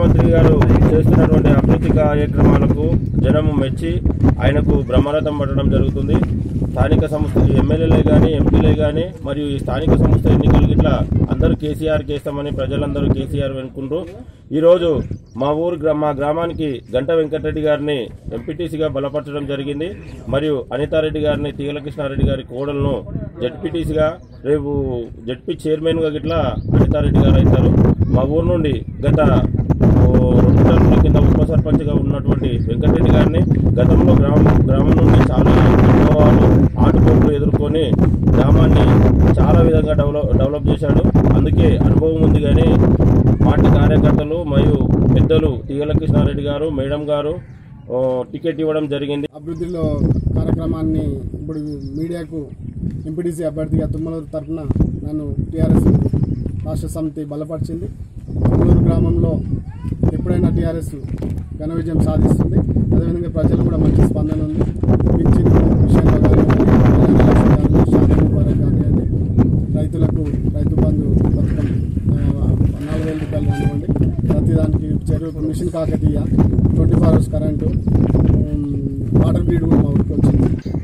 ముఖ్యమంత్రి గారు చేస్తున్నటువంటి అభివృద్ధి కార్యక్రమాలకు జనము మెచ్చి ఆయనకు బ్రహ్మరథం పట్టడం జరుగుతుంది స్థానిక సంస్థ ఎమ్మెల్యేలే కానీ ఎంపీలే కానీ మరియు ఈ స్థానిక సంస్థ ఎన్నికలు గిట్లా అందరూ కేసీఆర్ చేస్తామని ప్రజలందరూ కేసీఆర్ వెనుకుంటూ ఈరోజు మా ఊరు గ్రా- మా గ్రామానికి గంట వెంకటరెడ్డి గారిని ఎంపీటీసీగా బలపరచడం జరిగింది మరియు అనితారెడ్డి గారిని తీగల కృష్ణారెడ్డి గారి కోడలను జడ్పీటీసీగా రేపు జడ్పీ చైర్మన్గా గిట్లా అనితారెడ్డి గారు అవుతారు మా ఊరు నుండి గత ఓ రెండు టర్ముల కింద ఉప సర్పంచ్గా ఉన్నటువంటి వెంకటరెడ్డి గారిని గతంలో గ్రామం గ్రామం నుండి చాలా అనుభవాలు ఆటుపోట్లు ఎదుర్కొని గ్రామాన్ని చాలా విధంగా డెవలప్ డెవలప్ చేశాడు అందుకే అనుభవం ఉంది కానీ పార్టీ కార్యకర్తలు మరియు పెద్దలు తీగల కృష్ణారెడ్డి గారు మేడం గారు ఓ, టికెట్ ఇవ్వడం జరిగింది అభివృద్ధిలో కార్యక్రమాన్ని ఇప్పుడు మీడియాకు ఎంపీటీసీ అభ్యర్థిగా తుమ్మలూరు తరఫున నన్ను టీఆర్ఎస్ రాష్ట్ర సమితి బలపరిచింది తుమ్మలూరు గ్రామంలో ఎప్పుడైనా టీఆర్ఎస్ ఘన విజయం సాధిస్తుంది అదేవిధంగా ప్రజలు కూడా మంచి స్పందన ఉంది పింఛన్ విషయంలో కానివ్వండి కళ్యాణ లక్ష్మి కానివ్వండి షాదీ ముబారక్ కానివ్వండి రైతులకు రైతు బంధు పథకం ఆ, నాలుగు వేల రూపాయలు కానివ్వండి ప్రతిదానికి చెరువు mission Kakatiya twenty four hours current um, water grid కూడా మా ఊరికి వచ్చింది